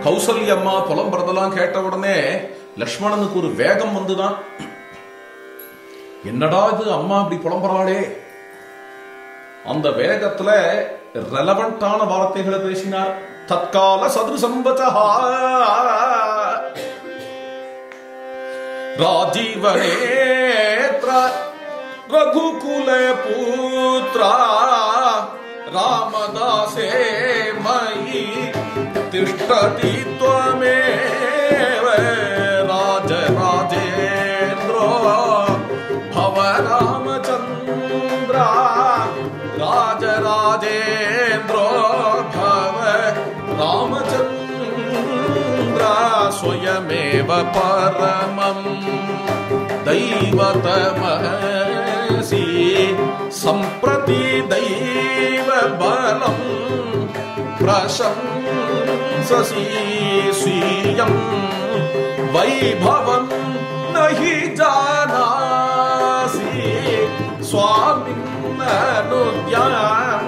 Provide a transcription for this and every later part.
கௌசல்யம்மா புலம்புறதெல்லாம் கேட்ட உடனே லக்ஷ்மணனுக்கு ஒரு வேகம் வந்துதான் என்னடா இது அம்மா இப்படி புலம்புறாளே அந்த வேகத்துல ரெலவெண்டான வார்த்தைகளை பேசினார் தற்கால சதுரு சம்பதா ராஜீவனேத்ர ரகுகுல புத்ரா ராமதாசே மயி திஷ்டதி त्वमेव राजराजेन्द्रो भव रामचन्द्रा राजराजेन्द्रो भव रामचन्द्रा स्वयमेव परमम् दैवतमसि सम्प्रति दैव बलम् प्रशंससि स्वीयम् वैभवम् न हि जानासि स्वामिन्ननुद्याम्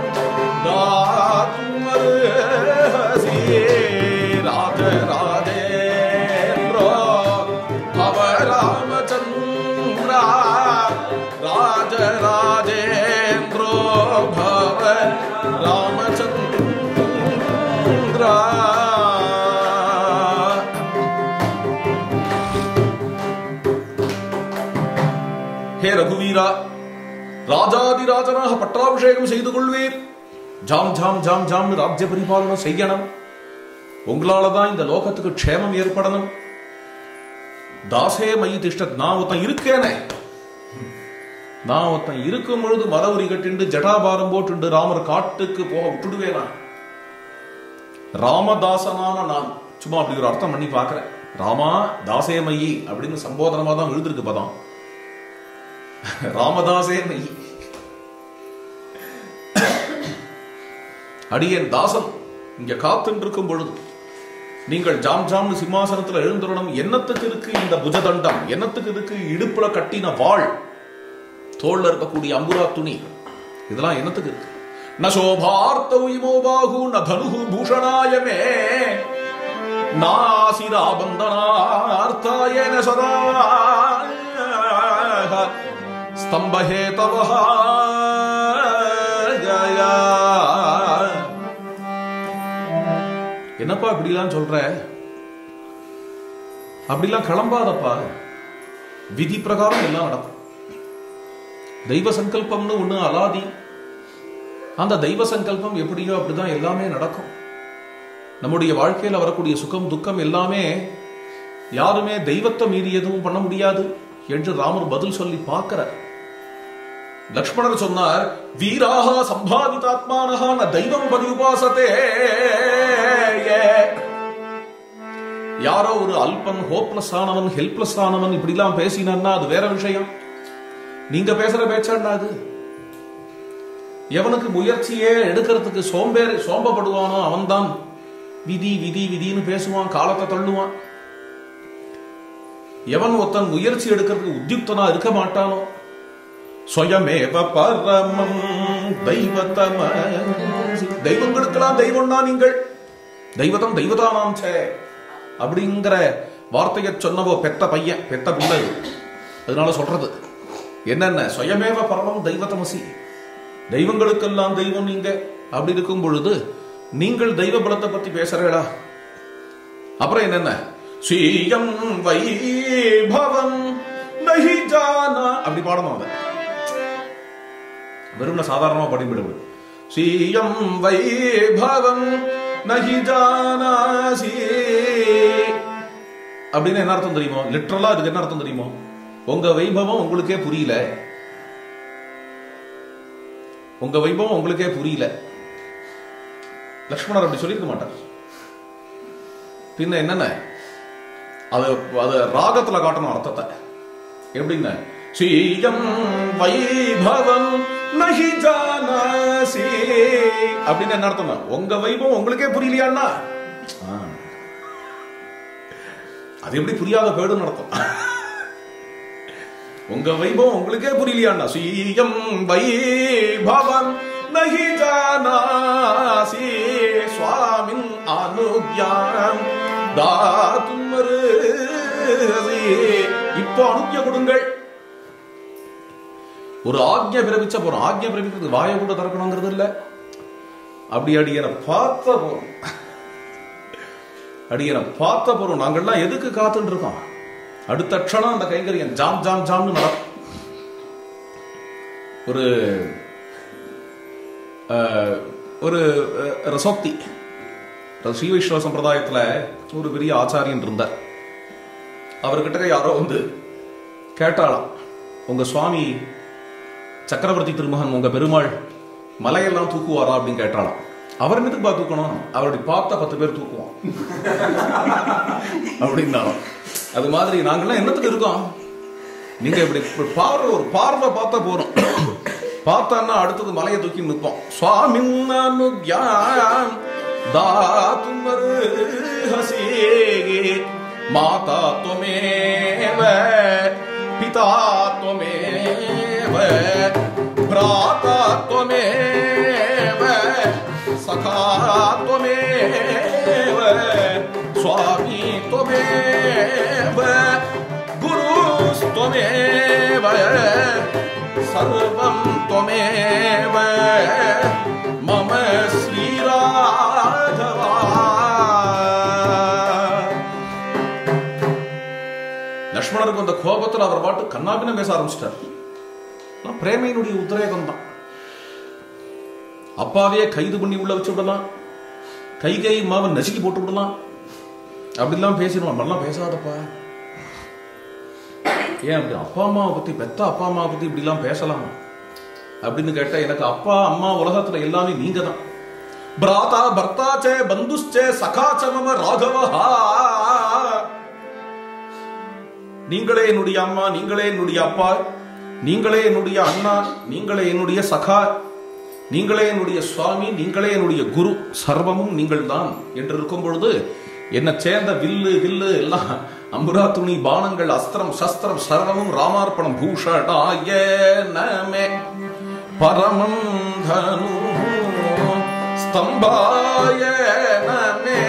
दातुमर्हसि राजराजेन्द्रो भव रामचन्द्रा राजराजेन्द्रो भव रामचन्द्रा ஹே ரகுவீரா ராஜாதிராஜனாக பட்டாபிஷேகம் செய்து கொள்வீர் ஜாம் ஜாம் ஜாம் ஜாம் ராஜ்ய பரிபாலனம் செய்யணும் உங்களால தான் இந்த லோகத்துக்கு க்ஷேமம் ஏற்படணும் தாசே மயி திஷ்டத் நான் ஒருத்தன் இருக்கேனே நான் ஒருத்தன் இருக்கும் பொழுது மதவரி கட்டிண்டு ஜடாபாரம் போட்டுண்டு ராமர் காட்டுக்கு போக விட்டுடுவேனா ராமதாசனான நான் சும்மா அப்படி ஒரு அர்த்தம் பண்ணி பார்க்கிறேன் ராமா தாசே மயி அப்படின்னு சம்போதனமா தான் விழுந்திருக்கு பதம் ராமதாசே மயி அடியேன் தாசன் இங்க காத்துன்னு இருக்கும் பொழுது நீங்கள் ஜாம் ஜாம்னு சிம்மாசனத்துல எழுந்துடணும் என்னத்துக்கு இருக்கு இந்த புஜதண்டம் என்னத்துக்கு இருக்கு இடுப்புல கட்டின வாள் தோல்ல இருக்கக்கூடிய அம்புரா துணி இதெல்லாம் என்னத்துக்கு இருக்கு ந சோபார்த்தௌ இமோ பாகு ந தனுகு பூஷணாய மே நாசிரா பந்தனார்த்தாய ந சதா ஸ்தம்பஹேதவஹ ஜயா என்னப்பா இப்படிலாம் சொல்ற அப்படிலாம் கிளம்பாதப்பா விதி பிரகாரம் எல்லாம் நடக்கும் தெய்வ சங்கல்பம்னு ஒண்ணு அலாதி அந்த தெய்வ சங்கல்பம் எப்படியோ அப்படிதான் எல்லாமே நடக்கும் நம்முடைய வாழ்க்கையில வரக்கூடிய சுகம் துக்கம் எல்லாமே யாருமே தெய்வத்தை மீறி எதுவும் பண்ண முடியாது என்று ராமர் பதில் சொல்லி பார்க்கிறார் லக்ஷ்மணர் சொன்னார் வீராக சம்பாதிதாத்மானஹா ந தெய்வம் பதி உபாசத்தே யாரோ ஒரு அல்பன் ஹோப்லெஸ் ஆனவன் ஹெல்ப்லெஸ் ஆனவன் இப்படிலாம் பேசினான்னா அது வேற விஷயம் நீங்க பேசுற பேச்சாண்டா அது எவனுக்கு முயற்சியே எடுக்கிறதுக்கு சோம்பேறி சோம்பப்படுவானோ அவன்தான் விதி விதி விதின்னு பேசுவான் காலத்தை தள்ளுவான் எவன் ஒருத்தன் முயற்சி எடுக்கிறதுக்கு உத்தியுக்தனா இருக்க மாட்டானோ ஸ்வயமேவ பரமம் தெய்வத்தம தெய்வங்களுக்கெல்லாம் தெய்வம்னா நீங்கள் தெய்வதம் தெய்வதானாம் சே அப்படிங்கிற வார்த்தையை சொன்னவோ பெத்த பையன் பெத்த பிள்ளை அதனால சொல்றது என்னென்ன சுயமேவ பரமம் தெய்வத்தமசி தெய்வங்களுக்கெல்லாம் தெய்வம் நீங்க அப்படி இருக்கும் பொழுது நீங்கள் தெய்வ பலத்தை பத்தி பேசுறீங்களா அப்புறம் என்னென்ன ஸ்வீயம் வைபவம் நஹி ஜானா அப்படி பாடணும் அதை வெறும் சாதாரணமா படிப்பிடுவது ஸ்வீயம் வைபவம் நஹி ஜானாசி அப்படின்னு என்ன அர்த்தம் தெரியுமோ லிட்டரலா அதுக்கு என்ன அர்த்தம் தெரியுமோ உங்க வைபவம் உங்களுக்கே புரியல உங்க வைபவம் உங்களுக்கே புரியல லக்ஷ்மணர் அப்படி சொல்லியிருக்க மாட்டார் பின்ன என்னென்ன அது அது ராகத்துல காட்டணும் அர்த்தத்தை எப்படின்னு ஸ்ரீயம் வைபவம் நஹி ஜானாசி அப்படின்னு என்ன அர்த்தம் உங்க வைபவம் உங்களுக்கே புரியலையாண்ணா ஆ. அது எப்படி புரியாத பேடுன்னு அர்த்தம் உங்க வைபவம் உங்களுக்கே புரியலையாண்ணா ஸ்ரீயம் வைபவம் நஹி ஜானாசி சுவாமின் அனுக்யாம் தாத்தும் அருகசி. இப்போ அனுப்பிய கொடுங்கள் ஒரு ஆக்ஞை பிறப்பிச்ச போறோம் ஆக்ஞை பிறப்பிக்கிறது வாயை கூட திறக்கணுங்கிறது இல்ல அப்படி அடியனை பார்த்த போறோம் அடியனை பார்த்த போறோம் நாங்கள்லாம் எதுக்கு காத்துட்டு இருக்கோம் அடுத்த க்ஷணம் அந்த கைங்கரியம் ஜாம் ஜாம் ஜாம்னு நடக்கும் ஒரு அஹ், ஒரு அஹ், ரசோக்தி ஸ்ரீ வைஷ்ணவ சம்பிரதாயத்துல ஒரு பெரிய ஆச்சாரியன் இருந்தார் அவர்கிட்ட யாரோ வந்து கேட்டாளாம் உங்க சுவாமி சக்கரவர்த்தி திருமகன் உங்க பெருமாள் மலையெல்லாம் தூக்குவாரா அப்படின்னு கேட்டாளாம் அவர் என்னத்துக்கு பா தூக்கணும் அவருடைய பார்த்தா பத்து பேர் தூக்குவோம் அப்படின்னாலும் அது மாதிரி நாங்கெல்லாம் என்னத்துக்கு இருக்கோம் நீங்க இப்படி இப்படி பார்வை ஒரு பார்வை பார்த்தா போறோம் பார்த்தான்னா அடுத்தது மலையை தூக்கி நிற்போம் சுவாமி தாத்தும் அருஹசி மாதா துவமேவ பிதா துவமேவ பிராதா துவமேவ சகா துவமேவ சுவாமி துவமேவ गुरुस्त्वमेव सर्वं त्वमेव मम श्रीराघवा லக்ஷ்மணருக்கு அந்த கோபத்துல அவர் பாட்டு கண்ணாபின பேச ஆரம்பிச்சிட்டார் ஆனா பிரேமையினுடைய உத்ரேகம் தான் அப்பாவையே கைது பண்ணி உள்ள வச்சு விடலாம் கை கை மாவன் நசுக்கி போட்டு விடலாம் அப்படிலாம் பேசிடுவான் நம்மளாம் பேசாதப்பா ஏன் அப்படி அப்பா அம்மாவை பத்தி பெத்த அப்பா அம்மாவை பத்தி இப்படிலாம் பேசலாமா அப்படின்னு கேட்டா எனக்கு அப்பா அம்மா உலகத்துல எல்லாமே நீங்க தான் பிராதா பர்த்தாச்சே பந்துச்சே சகாச்ச மம ராகவஹா நீங்களே என்னுடைய அம்மா நீங்களே என்னுடைய அப்பா நீங்களே என்னுடைய அண்ணா நீங்களே என்னுடைய சகா நீங்களே என்னுடைய சுவாமி நீங்களே என்னுடைய குரு சர்வமும் நீங்கள் தான் என்று இருக்கும் பொழுது என்ன சேர்ந்த வில்லு வில்லு எல்லாம் அம்புரா துணி பானங்கள் அஸ்திரம் சஸ்திரம் சர்வமும் ராமார்ப்பணம் பூஷணாய நமே பரமம் தனு ஸ்தம்பாய நமே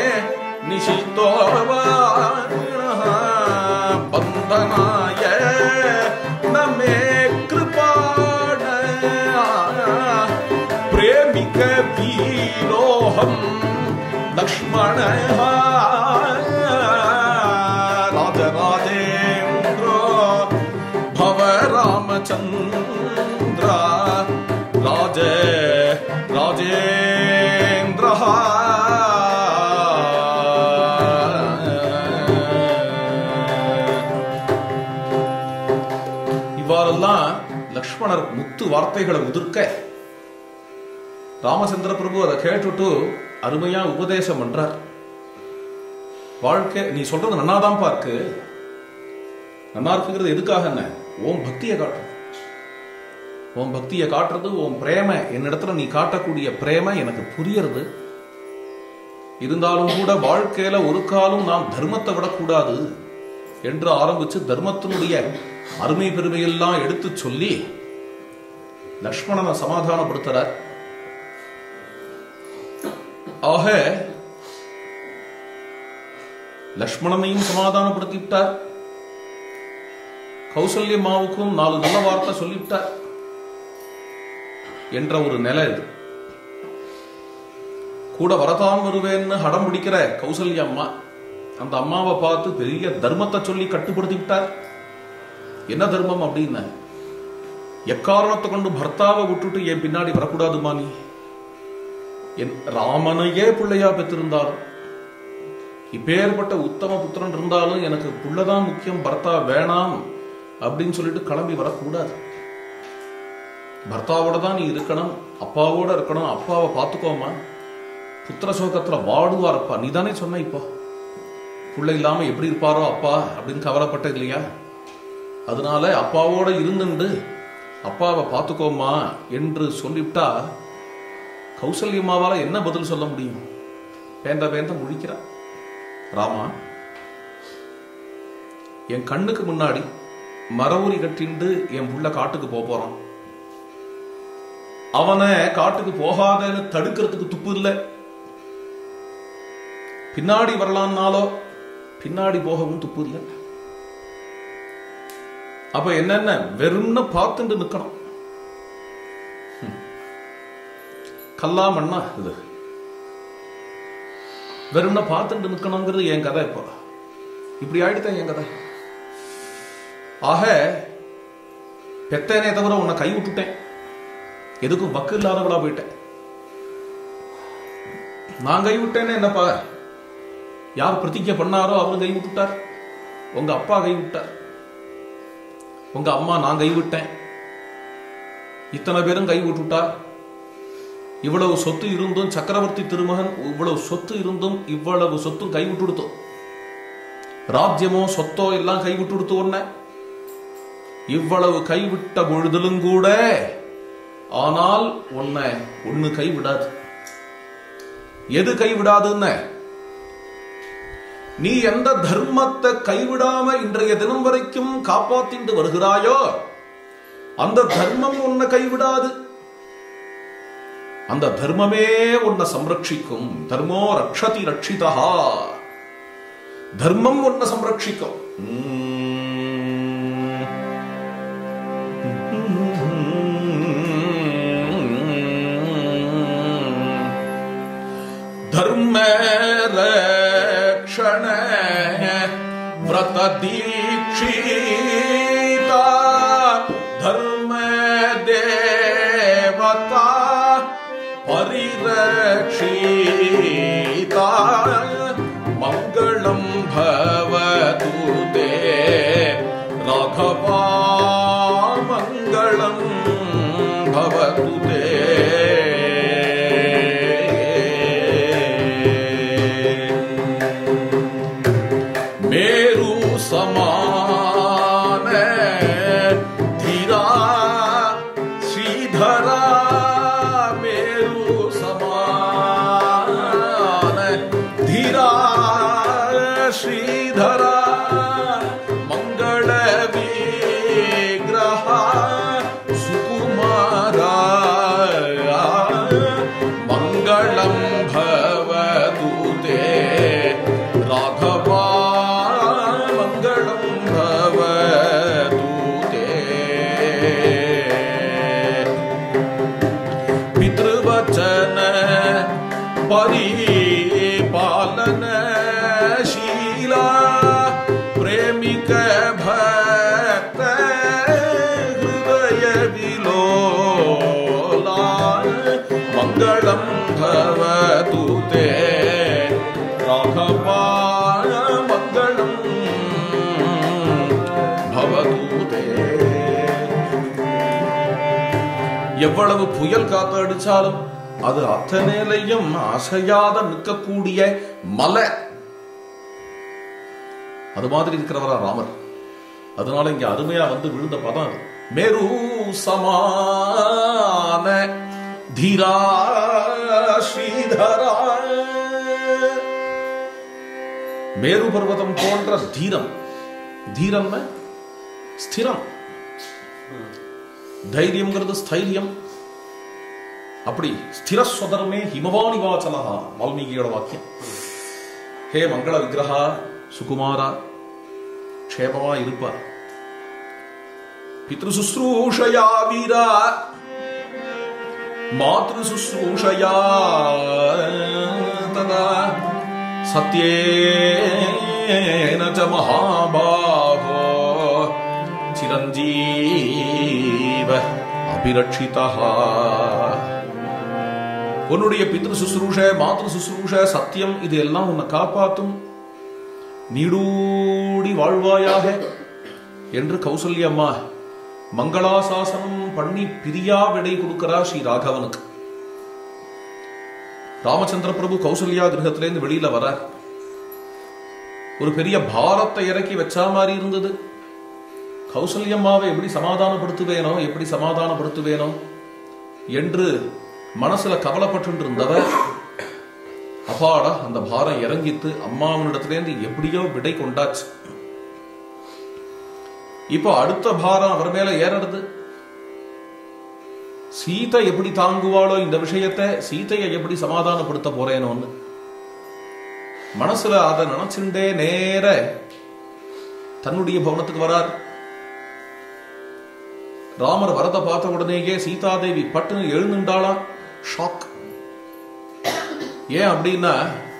நிஷித்தோவாணிணः பந்தனாய நமே கிருபாண பிரேமிக வீரோகம் லக்ஷ்மண ராஜராஜேந்திரோ भव रामचन्द्र राज राजेन्द्रः இவ்வாறெல்லாம் லக்ஷ்மணர் முத்து வார்த்தைகளை உதிர்க்க ராமச்சந்திர பிரபு அதை கேட்டுட்டு அருமையா உபதேசம் பண்றார் வாழ்க்கை நீ சொல்றது நன்னாதான் இருக்கு நல்லா இருக்குங்கிறது எதுக்காக என்ன ஓம் பக்தியை காட்டுறது உன் பக்தியை காட்டுறது உன் பிரேம என்னிடத்துல நீ காட்டக்கூடிய பிரேம எனக்கு புரியறது இருந்தாலும் கூட வாழ்க்கையில ஒரு காலம் நாம் தர்மத்தை விடக்கூடாது என்று ஆரம்பிச்சு தர்மத்தினுடைய அருமை பெருமையெல்லாம் எடுத்து சொல்லி லக்ஷ்மணனை சமாதானப்படுத்துறார் ஆக லக்ஷ்மணனையும் சமாதானப்படுத்தி விட்டார் கௌசல்யம்மாவுக்கும் நாலு நல்ல வார்த்தை சொல்லிவிட்டார் என்ற ஒரு நிலை இது கூட வரதான் வருவேன்னு ஹடம் பிடிக்கிற கௌசல்ய அம்மா அந்த அம்மாவை பார்த்து பெரிய தர்மத்தை சொல்லி கட்டுப்படுத்தி விட்டார் என்ன தர்மம் அப்படின்னு எக்காரணத்தை கொண்டு பர்த்தாவை விட்டுட்டு என் பின்னாடி வரக்கூடாதுமா நீ என் ராமனையே பிள்ளையா பெற்றிருந்தாலும் இப்பேற்பட்ட உத்தம புத்திரன் இருந்தாலும் எனக்கு புள்ளதான் முக்கியம் பர்த்தா வேணாம் அப்படின்னு சொல்லிட்டு கிளம்பி வரக்கூடாது பர்த்தாவோட தான் நீ இருக்கணும் அப்பாவோட இருக்கணும் அப்பாவை பார்த்துக்கோமா புத்திர சோகத்துல வாடுவாரப்பா நீ தானே சொன்ன இப்போ புள்ள இல்லாம எப்படி இருப்பாரோ அப்பா அப்படின்னு கவலைப்பட்ட இல்லையா அதனால அப்பாவோட இருந்துண்டு அப்பாவை பார்த்துக்கோமா என்று சொல்லிவிட்டா கௌசல்யம்மாவால என்ன பதில் சொல்ல முடியும் பேந்த பேந்த முழிக்கிறா ராமா என் கண்ணுக்கு முன்னாடி மரவுரி கட்டிண்டு என் புள்ள காட்டுக்கு போக போறான் அவனை காட்டுக்கு போகாதன்னு தடுக்கிறதுக்கு துப்பு இல்லை பின்னாடி வரலாம்னாலோ பின்னாடி போகவும் துப்பு இல்லை அப்ப என்னென்ன வெறும்னு பார்த்துட்டு நிக்கணும் ம். கல்லா மண்ணா இது வெறும்ன பார்த்துட்டு நிக்கணுங்கிறது என் கதை இப்போ இப்படி ஆயிடுதான் என் கதை ஆக பெத்தேனே தவிர உன்னை கை விட்டுட்டேன் எதுக்கும் வக்கு இல்லாதவளா போயிட்டேன் நான் கை விட்டேன்னு என்னப்பா யார் பிரதிஜை பண்ணாரோ அவரும் கை விட்டுட்டார் உங்க அப்பா கை விட்டார் உங்க அம்மா நான் கை விட்டேன் இத்தனை பேரும் கை விட்டுட்டார் இவ்வளவு சொத்து இருந்தும் சக்கரவர்த்தி திருமகன் இவ்வளவு சொத்து இருந்தும் இவ்வளவு சொத்தும் கை விட்டுடுத்தோம் ராஜ்யமோ சொத்தோ எல்லாம் கை விட்டுடுத்து உன்ன இவ்வளவு கைவிட்ட பொழுதிலும் கூட ஆனால் உன்னை ஒண்ணு கைவிடாது எது கைவிடாதுன்னு நீ எந்த தர்மத்தை கைவிடாம இன்றைய தினம் வரைக்கும் காப்பாத்திட்டு வருகிறாயோ அந்த தர்மம் உன்னை கைவிடாது அந்த தர்மமே உன்னை சம்ரட்சிக்கும் தர்மோ ரக்ஷதி ரட்சிதா தர்மம் உன்னை சம்ரட்சிக்கும் உம். धर्म रक्षण व्रत दीक्षिता धर्म देवता परिरक्षिता मङ्गलं भवतु ते राघवा मङ्गलं भवतु ते मेरु समान धीरा श्रीधरा मेरु समान धीरा श्रीधरा मंगल विग्रह सुकुमारा मङ्गलं भवतु ते राघवा मङ्गलं भवतु ते पितृवचन परिपालन शीला प्रेमिक भक्त हृदय विलोला मङ्गलं भवतु ते राघवा मङ्गलं भवतु ते எவ்வளவு புயல் காத்து அடிச்சாலும் அது அத்தனையிலையும் அசையாத நிற்கக்கூடிய மலை அது மாதிரி இருக்கிறவரா ராமர் அதனால இங்க அருமையா வந்து விழுந்த பதம் அது மேரு சமான தீரா ஸ்ரீதரா மேரு பர்வதம் போன்ற தீரம் தீரம்னா ஸ்திரம் தைரியம்ங்கிறது ஸ்தைரியம் அப்படி ஸ்திரஸ்வதர்மே ஹிமவாணி வாச்சலா வால்மீகியோட வாக்கியம் ஹே மங்கள விக்கிரகா சுகுமாரா க்ஷேமமா இருப்பா பித்ரு சுஸ்ரூஷயா வீரா மாத்ரு சுஸ்ரூஷயா ததா சத்யேன ச மகாபாகோ சிரஞ்சீவ அபிரட்சிதா உன்னுடைய பித்ரு சுசுரூஷ மாத்ரு சுசுரூஷ சத்தியம் இது எல்லாம் உன்னை காப்பாத்தும் நீடூடி வாழ்வாயாக என்று கௌசல்யம்மா மங்களாசாசனம் பண்ணி பிரியா விடை கொடுக்கிறா ஸ்ரீ ராகவனுக்கு ராமச்சந்திர பிரபு கௌசல்யா கிரகத்திலேருந்து வெளியில வர ஒரு பெரிய பாரத்தை இறக்கி வச்சா மாதிரி இருந்தது கௌசல்யம்மாவை எப்படி சமாதானப்படுத்துவேனோ எப்படி சமாதானப்படுத்துவேனோ என்று மனசுல கவலைப்பட்டு இருந்தவ அப்பாடா அந்த பாரம் இறங்கித்து அம்மாவனிடத்திலேருந்து எப்படியோ விடை கொண்டாச்சு இப்போ அடுத்த பாரம் அவர் மேல ஏறது சீதை எப்படி தாங்குவாளோ இந்த விஷயத்தை சீதையை எப்படி சமாதானப்படுத்த போறேனோன்னு மனசுல அதை நினைச்சுட்டே நேர தன்னுடைய பவனத்துக்கு வரார் ராமர் வரத பார்த்த உடனேயே சீதாதேவி பட்டுன்னு எழுந்துட்டாளாம் ஷாக் ஏன் அப்படின்னா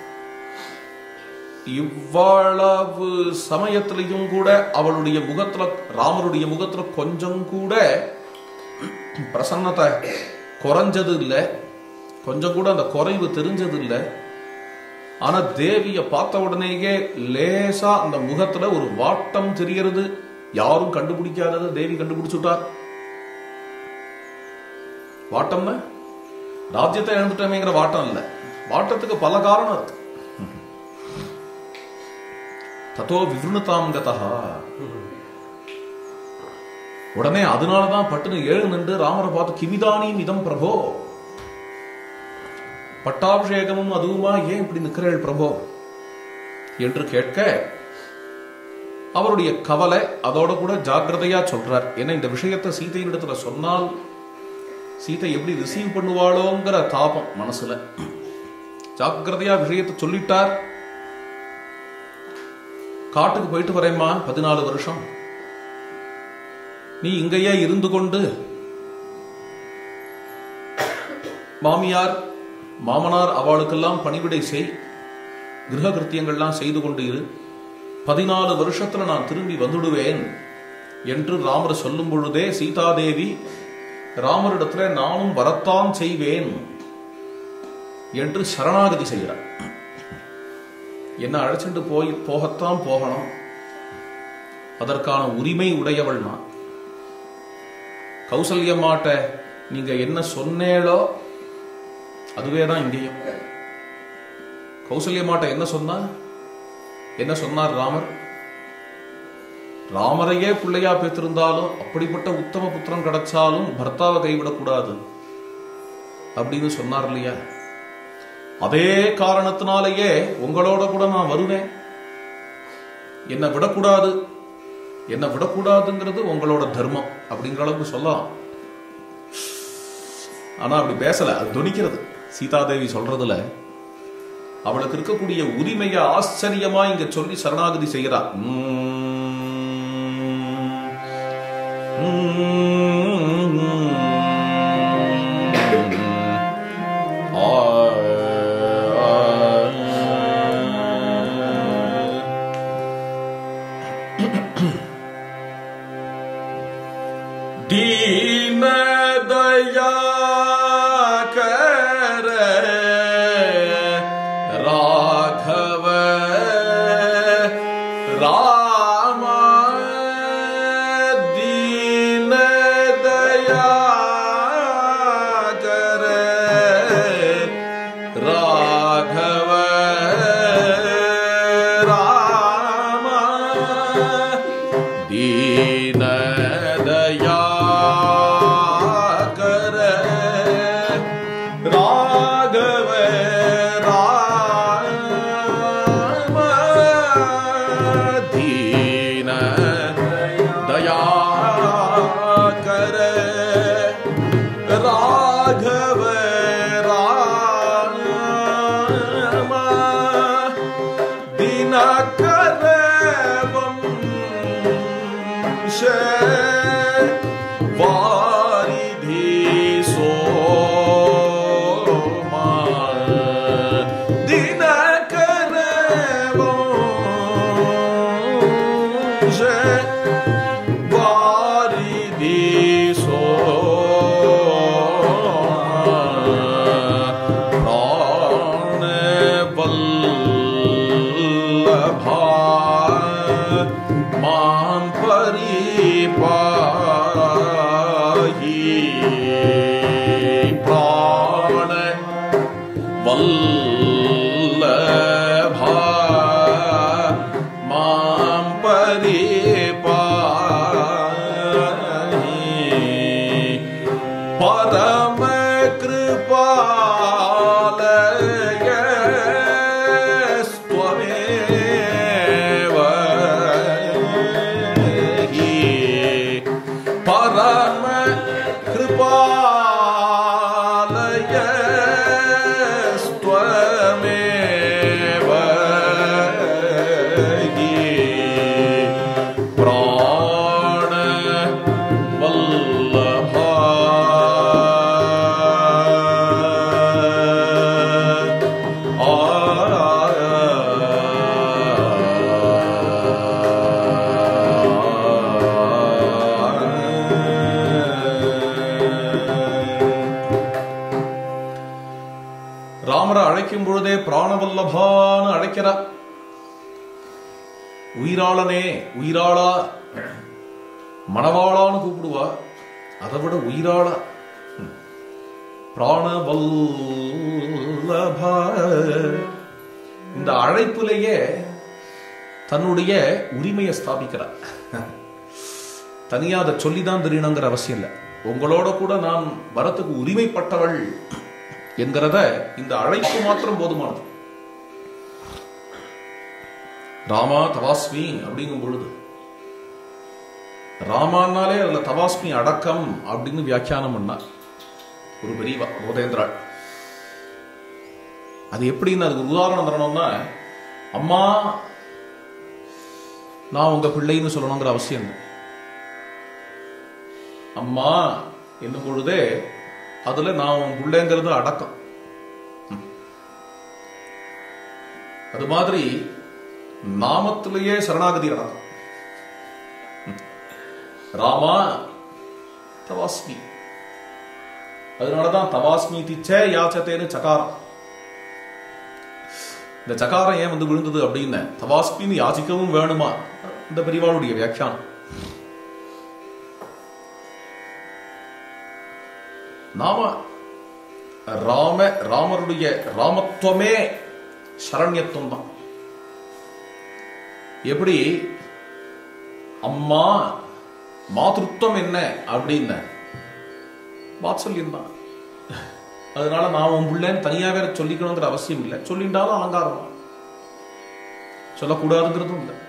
இவ்வளவு சமயத்திலையும் கூட அவளுடைய முகத்துல ராமருடைய முகத்துல கொஞ்சம் கூட பிரசன்னத்தை குறைஞ்சது இல்லை கொஞ்சம் கூட அந்த குறைவு தெரிஞ்சது இல்லை ஆனா தேவிய பார்த்த உடனேயே லேசா அந்த முகத்துல ஒரு வாட்டம் தெரியறது யாரும் கண்டுபிடிக்காதது தேவி கண்டுபிடிச்சுட்டார் வாட்டம்னா ராஜ்யத்தை இழந்துட்டோமேங்கிற வாட்டம் இல்ல வாட்டத்துக்கு பல காரணம் இருக்கு தத்தோ விவருணதாம் கதா உடனே அதனாலதான் பட்டுன்னு ஏழு நின்று ராமரை பார்த்து கிமிதானி மிதம் பிரபோ பட்டாபிஷேகமும் அதுவுமா ஏன் இப்படி நிற்கிறேள் பிரபோ என்று கேட்க அவருடைய கவலை அதோட கூட ஜாக்கிரதையா சொல்றார் ஏன்னா இந்த விஷயத்தை சீதையினிடத்துல சொன்னால் சீதை எப்படி ரிசீவ் பண்ணுவாளோங்கிற தாபம் மனசுல ஜாக்கிரதையா விஷயத்தை சொல்லிட்டார் காட்டுக்கு போயிட்டு வரேம்மா பதினாலு வருஷம் நீ இங்கேயே இருந்து கொண்டு மாமியார் மாமனார் அவளுக்கெல்லாம் பணிவிடை செய் கிரக கிருத்தியங்கள்லாம் செய்து கொண்டு இரு பதினாலு வருஷத்துல நான் திரும்பி வந்துடுவேன் என்று ராமர் சொல்லும் பொழுதே சீதாதேவி ராமரிடத்துல நானும் வரத்தான் செய்வேன் என்று சரணாகதி செய்கிறார் என்ன அழைச்சிட்டு போய் போகத்தான் போகணும் அதற்கான உரிமை உடையவள் நான் கௌசல்யம்மாட்ட நீங்க என்ன சொன்னேளோ அதுவே தான் இங்கேயும் கௌசல்யம்மாட்ட என்ன சொன்னா என்ன சொன்னார் ராமர் ராமரையே பிள்ளையா பெற்றிருந்தாலும் அப்படிப்பட்ட உத்தம புத்திரன் கிடைச்சாலும் பர்த்தாவை கைவிடக்கூடாது அப்படின்னு சொன்னார் இல்லையா அதே காரணத்தினாலேயே உங்களோட கூட நான் வருவேன் என்னை விடக்கூடாது என்னை விடக்கூடாதுங்கிறது உங்களோட தர்மம் அப்படிங்கிற அளவுக்கு சொல்லலாம் ஆனா அப்படி பேசல அது துணிக்கிறது சீதாதேவி சொல்றதுல அவளுக்கு இருக்கக்கூடிய உரிமையை ஆச்சரியமா இங்க சொல்லி சரணாகதி செய்கிறா दीन दया कर राघव राम दीन दया कर राघव राम दीन दया कर राघव राम दीन दया कर राघव राम दिनकर वंश वारिधि सोमा दिनकर वंश वारिधि सोमा प्राण वल्लभा मां परिपाहि प्राण वल्लभा मां परिपाहि परम कृपालय स्वमेव हि परम कृपालय स्वमेव அழைக்கும் பொழுதே பிராணவல்லபான்னு அழைக்கிறார் உயிராளனே உயிராளா மணவாளான்னு கூப்பிடுவா அதை விட உயிராளா ம். பிராணவல்லபா இந்த அழைப்பிலேயே தன்னுடைய உரிமையை ஸ்தாபிக்கிறார் தனியா அதை சொல்லிதான் தெரியணுங்கிற அவசியம் இல்லை உங்களோட கூட நான் வரத்துக்கு உரிமைப்பட்டவள் என்கிறத இந்த அழைப்பு மாத்திரம் போதுமானது ராமா தவாஸ்மி அப்படிங்கும் பொழுது ராமானாலே அதுல தவாஸ்மி அடக்கம் அப்படின்னு வியாக்கியானம் பண்ணார் ஒரு பெரியவா போதேந்திராள் அது எப்படின்னு அதுக்கு ஒரு உதாரணம் தரணும்னா அம்மா நான் உங்க பிள்ளைன்னு சொல்லணுங்கிற அவசியம் இல்லை அம்மா என்னும் பொழுதே அதுல நான் உன் பிள்ளைங்கிறது அடக்கம் ம். அது மாதிரி நாமத்திலேயே சரணாகதி அடக்கம் ம். ராமா தவாஸ்மி அதனாலதான் தவாஸ்மி திச்சே யாச்சத்தேன்னு சகாரம் இந்த சகாரம் ஏன் வந்து விழுந்தது அப்படின்னு தவாஸ்மின்னு யாச்சிக்கவும் வேணுமா இந்த பெரியவாளுடைய வியாக்கியானம் நாம ராம ராமருடைய ராமத்துவமே சரண்யத்துவம் தான் எப்படி அம்மா மாதృత్వం என்ன அப்படின்னு வாத்சல்யம் தான் அதனால நான் உன் பிள்ளைன்னு தனியா வேற சொல்லிக்கணுங்கிற அவசியம் இல்லை சொல்லிண்டாலும் அலங்காரம் தான் சொல்லக்கூடாதுங்கிறதும் இல்லை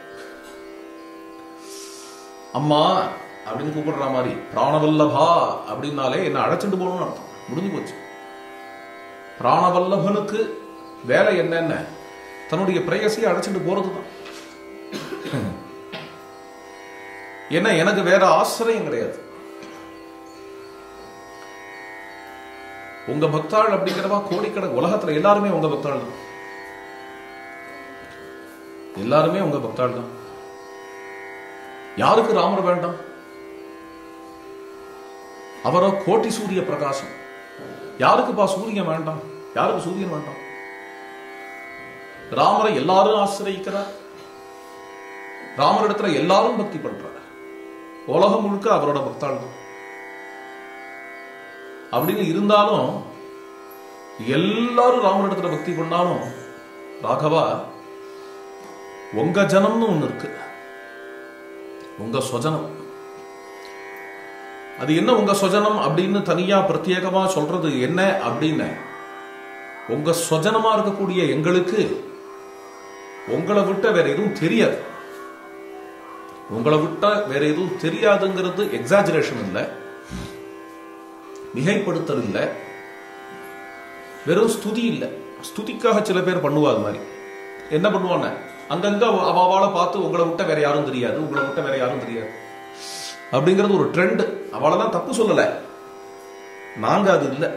அம்மா அப்படின்னு கூப்பிடுற மாதிரி பிராணவல்லபா அப்படின்னாலே என்ன அழைச்சிட்டு போகணும்னு அர்த்தம் முடிஞ்சு போச்சு பிராணவல்லபனுக்கு வேலை என்னென்ன தன்னுடைய பிரேயசியை அழைச்சிட்டு போறதுதான் ஏன்னா எனக்கு வேற ஆசிரியம் கிடையாது உங்க பக்தாள் அப்படிங்கிறவா கோடிக்கணக்கு உலகத்துல எல்லாருமே உங்க பக்தாள் தான் எல்லாருமே உங்க பக்தாள் தான் யாருக்கு ராமர் வேண்டாம் அவரோ கோட்டி சூரிய பிரகாசம் யாருக்குப்பா சூரியன் வேண்டாம் யாருக்கு சூரியன் வேண்டாம் ராமரை எல்லாரும் ஆசிரியிக்கிறார் ராமரிடத்துல எல்லாரும் பக்தி பண்றார் உலகம் முழுக்க அவரோட பக்தாள் தான் அப்படின்னு இருந்தாலும் எல்லாரும் ராமரிடத்துல பக்தி பண்ணாலும் ராகவா உங்க ஜனம்னு ஒண்ணு இருக்கு உங்க சொஜனம் அது என்ன உங்க சொஜனம் அப்படின்னு தனியா பிரத்யேகமா சொல்றது என்ன அப்படின்னு உங்க சொஜனமா இருக்கக்கூடிய எங்களுக்கு உங்களை விட்ட வேற எதுவும் தெரியாது உங்களை விட்டா வேற எதுவும் தெரியாதுங்கிறது எக்ஸாஜரேஷன் இல்லை மிகைப்படுத்தல் இல்லை வெறும் ஸ்துதி இல்லை ஸ்துதிக்காக சில பேர் பண்ணுவா அது மாதிரி என்ன பண்ணுவாங்க அங்கங்க அவாவால பார்த்து உங்களை விட்ட வேற யாரும் தெரியாது உங்களை விட்ட வேற யாரும் தெரியாது அப்படிங்கிறது ஒரு ட்ரெண்ட் அவளெல்லாம் தப்பு சொல்லல நாங்க அது இல்லை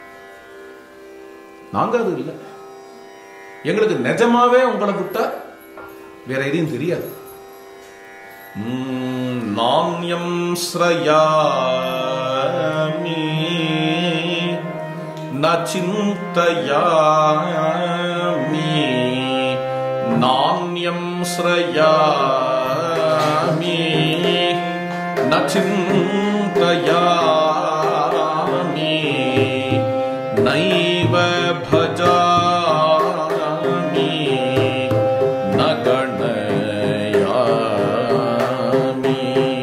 நாங்க அது இல்லை எங்களுக்கு நிஜமாவே உங்களை விட்டா வேற எதையும் தெரியாது ம், நாண்யம் ஸ்ரயாமி ந சிந்தயாமி நாண்யம் ஸ்ரயாமி ந சிந்தயாமி நைவ பஜாமி ந கணயாமி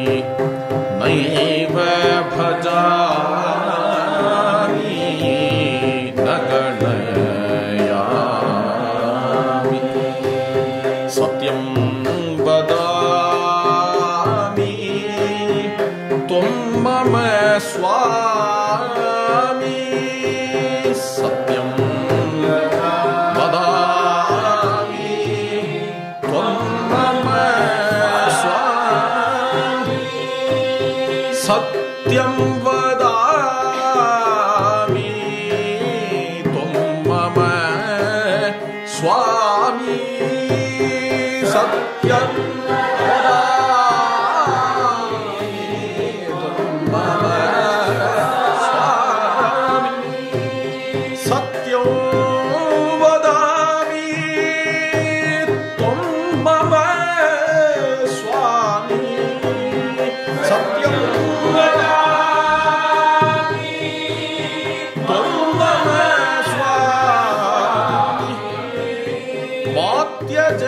நைவ பஜாமி ந கணயாமி சத்யம் வதாமி त्वं त्यज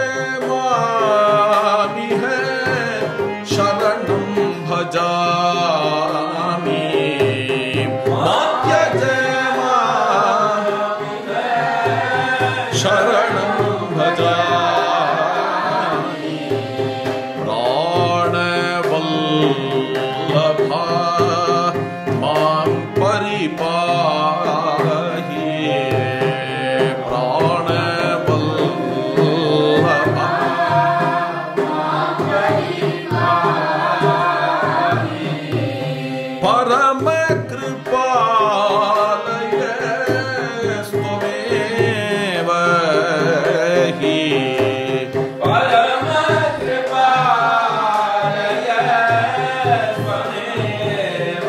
मामि है शरणं भजामि मा त्यज मामि शरणं भजामि प्राणवल्लभा मां परिपाहि प्राणवल्लभा परमकृपालय स्वमेव हि परम कृपालय स्वमेव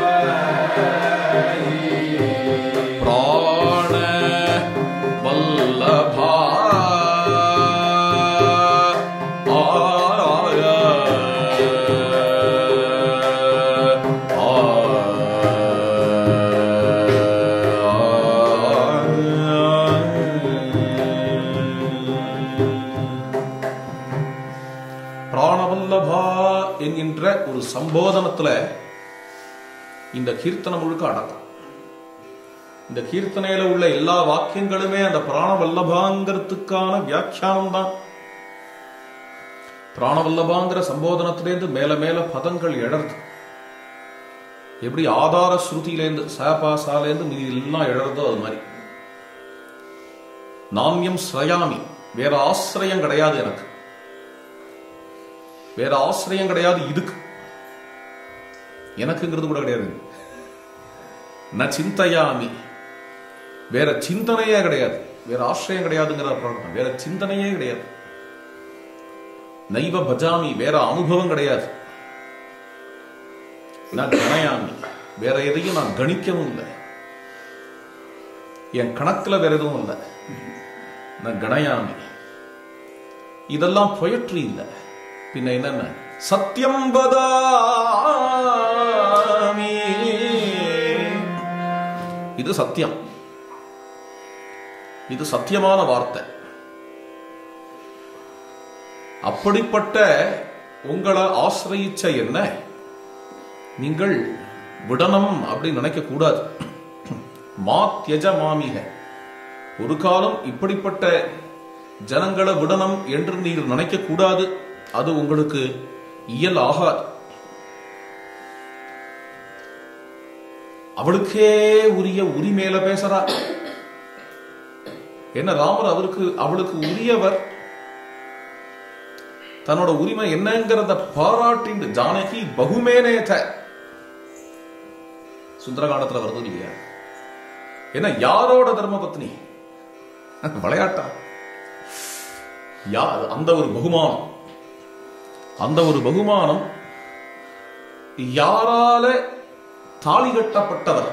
प्राण वल्लभा आय பிராணவல்லபா என்கின்ற ஒரு சம்போதனத்துல இந்த கீர்த்தனம் முழுக்க அடக்கம் இந்த கீர்த்தனையில உள்ள எல்லா வாக்கியங்களுமே அந்த பிராணவல்லபாங்கிறதுக்கான வியாக்கியானம் தான் பிராணவல்லபாங்கிற சம்போதனத்திலேருந்து மேல மேல பதங்கள் எழறது எப்படி ஆதார ஸ்ருதியிலேருந்து சாலேருந்து மீதி எல்லாம் எழறதோ அது மாதிரி நாமியம் ஸ்ரயாமி வேற ஆசிரியம் கிடையாது எனக்கு வேற ஆசிரியம் கிடையாது இதுக்கு எனக்குங்கிறது கூட கிடையாது ந சிந்தையாமி வேற சிந்தனையே கிடையாது வேற ஆசிரியம் கிடையாதுங்கிற அர்த்தம். வேற சிந்தனையே கிடையாது நைவ பஜாமி வேற அனுபவம் கிடையாது நான் கணையாமி வேற எதையும் நான் கணிக்கவும் இல்லை என் கணக்குல வேற எதுவும் இல்லை நான் கணையாமி இதெல்லாம் பொயட்ரி இல்லை பின்ன என்னென்ன சத்தியம் வதாமி இது சத்தியம் இது சத்தியமான வார்த்தை அப்படிப்பட்ட உங்களை ஆசிரயிச்ச என்ன நீங்கள் விடணும் அப்படின்னு நினைக்க கூடாது மா தியஜ மாமிக ஒரு காலம் இப்படிப்பட்ட ஜனங்களை விடணும் என்று நீர் நினைக்க கூடாது அது உங்களுக்கு இயல் ஆகாது அவளுக்கே உரிய உரிமையில பேசுறா என்ன ராமர் அவருக்கு அவளுக்கு உரியவர் தன்னோட உரிமை என்னங்கிறத பாராட்டிண்டு ஜானகி பகுமேனேத சுந்தரகாண்டத்துல வருது இல்லையா என்ன யாரோட தர்மபத்னி விளையாட்டா யா அந்த ஒரு பகுமானம் அந்த ஒரு பகுமானம் யாரால தாலி கட்டப்பட்டவர்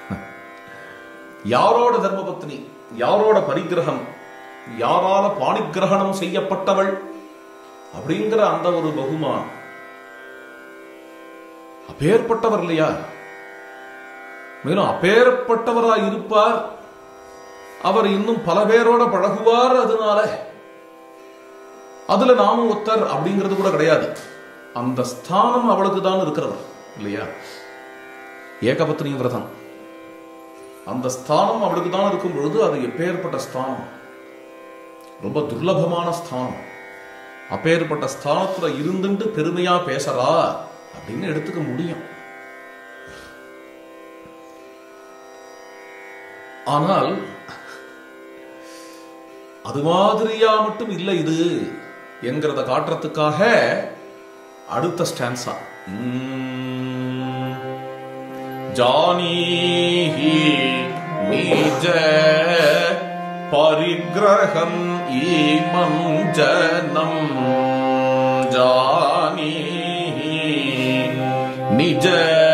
யாரோட தர்மபத்னி யாரோட பரிகிரகம் யாரால பாணிகிரகணம் செய்யப்பட்டவள் அப்படிங்கிற அந்த ஒரு பகுமானம் அப்பேற்பட்டவர் இல்லையா மேலும் அப்பேற்பட்டவரா இருப்பார் அவர் இன்னும் பல பேரோட பழகுவார் அதனால அதுல நாமும் ஒத்தர் அப்படிங்கிறது கூட கிடையாது அந்த ஸ்தானம் அவளுக்கு தான் இருக்கிறவர் இல்லையா ஏகபத்னி விரதம் அந்த ஸ்தானம் அவளுக்கு தான் இருக்கும் பொழுது அது எப்பேற்பட்ட ஸ்தானம் ரொம்ப துர்லபமான ஸ்தானம் அப்பேற்பட்ட ஸ்தானத்துல இருந்துட்டு பெருமையா பேசறா அப்படின்னு எடுத்துக்க முடியும் ஆனால் அது மாதிரியா மட்டும் இல்லை இது என்கிறத காட்டுறதுக்காக அடுத்த ஸ்டான்ஸா ஜானீஹி நீஜ பரிகிரகம் ஈமம் ஜனம் ஜானீஹி நிஜ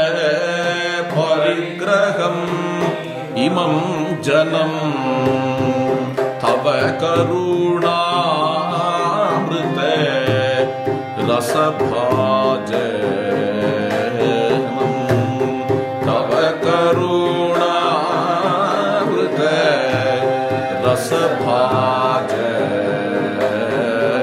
பரிகிரகம் இமம் ஜனம் தவ கருணாமிருத ரசபாஜ தவ கருணாமிருத ரசபாஜ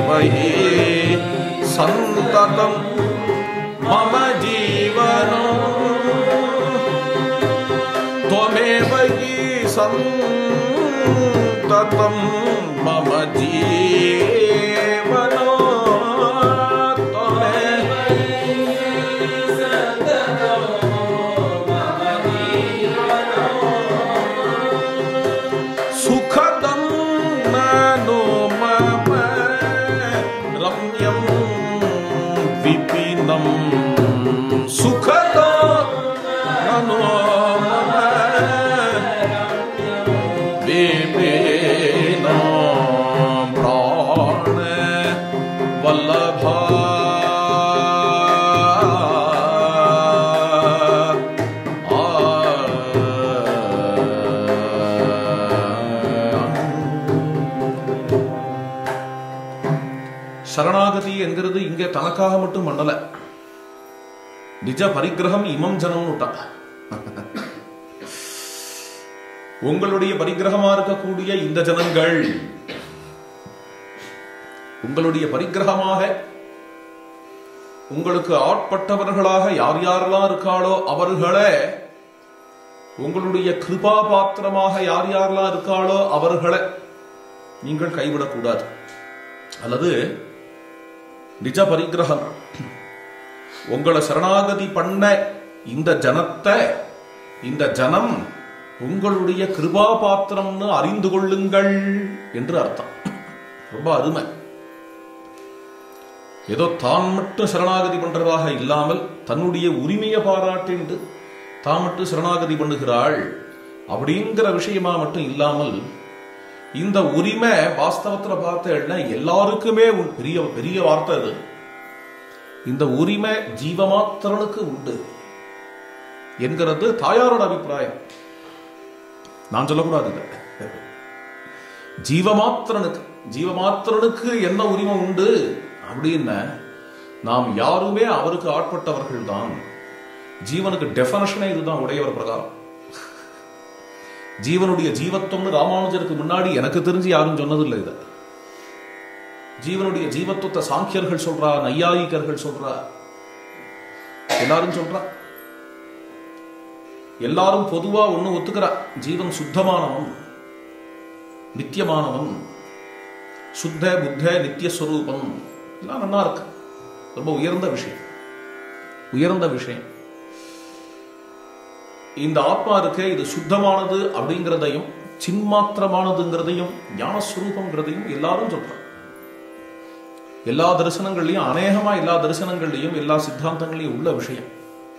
हि सन्ततं मम जीवनो त्वमेव हि सन्ततं मम जीवनो त्वमेव सुखदं ननो मम रम्यं विपिनं सुखदं ननो मम विपिनं प्राण वल्लभा சரணாகதி என்கிறது இங்கே தனக்காக மட்டும் பண்ணல நிஜ பரிகிரகம் இமம் ஜனம் உங்களுடைய பரிகிரகமா இருக்கக்கூடிய இந்த ஜனங்கள் உங்களுடைய பரிகிரகமாக உங்களுக்கு ஆட்பட்டவர்களாக யார் யாரெல்லாம் இருக்காளோ அவர்களே உங்களுடைய கிருபா பாத்திரமாக யார் யாரெல்லாம் இருக்காளோ அவர்களை நீங்கள் கைவிடக்கூடாது அல்லது நிஜ பரிகிரகம் உங்களை சரணாகதி பண்ண இந்த ஜனத்தை இந்த ஜனம் உங்களுடைய கிருபா பாத்திரம்னு அறிந்து கொள்ளுங்கள் என்று அர்த்தம் ரொம்ப அருமை ஏதோ தான் மட்டும் சரணாகதி பண்றதாக இல்லாமல் தன்னுடைய உரிமையை பாராட்டிண்டு தான் மட்டும் சரணாகதி பண்ணுகிறாள் அப்படிங்கிற விஷயமா மட்டும் இல்லாமல் இந்த உரிமை வாஸ்தவத்துல பார்த்தேன்னா எல்லாருக்குமே உண்டு. பெரிய பெரிய வார்த்தை அது இந்த உரிமை ஜீவமாத்திரனுக்கு உண்டு என்கிறது தாயாரோட அபிப்பிராயம் நான் சொல்லக்கூடாது இதை ஜீவமாத்திரனுக்கு ஜீவமாத்திரனுக்கு என்ன உரிமை உண்டு அப்படின்னு நாம் யாருமே அவருக்கு ஆட்பட்டவர்கள் தான் ஜீவனுக்கு டெஃபனேஷனே இதுதான் உடையவர் பிரகாரம் ஜீவனுடைய ஜீவத்துவம்னு ராமானுஜருக்கு முன்னாடி எனக்கு தெரிஞ்சு யாரும் சொன்னதில்லை இதை ஜீவனுடைய ஜீவத்துவத்தை சாங்கியர்கள் சொல்றா நையாயிகர்கள் சொல்றா எல்லாரும் சொல்றா எல்லாரும் பொதுவா ஒண்ணு ஒத்துக்கிறா ஜீவன் சுத்தமானவன் நித்தியமானவன் சுத்த புத்த நித்திய ஸ்வரூபம் எல்லாம் நல்லா இருக்கு ரொம்ப உயர்ந்த விஷயம் உயர்ந்த விஷயம் இந்த ஆத்மா இருக்கே இது சுத்தமானது அப்படிங்கிறதையும் சின்மாத்திரமானதுங்கிறதையும் ஞானஸ்வரூபங்கிறதையும் எல்லாரும் சொல்றாங்க எல்லா தரிசனங்கள்லையும் அநேகமா எல்லா தரிசனங்கள்லையும் எல்லா சித்தாந்தங்களையும் உள்ள விஷயம்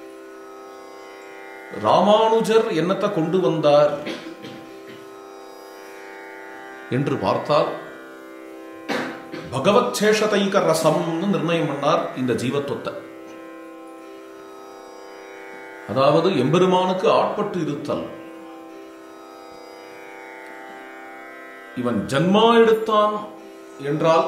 ராமானுஜர் என்னத்தை கொண்டு வந்தார் என்று பார்த்தால் பகவத் சேஷதைக ரசம்னு நிர்ணயம் பண்ணார் இந்த ஜீவத்துவத்தை அதாவது எம்பெருமானுக்கு ஆட்பட்டு இருத்தல் இவன் ஜன்மா எடுத்தான் என்றால்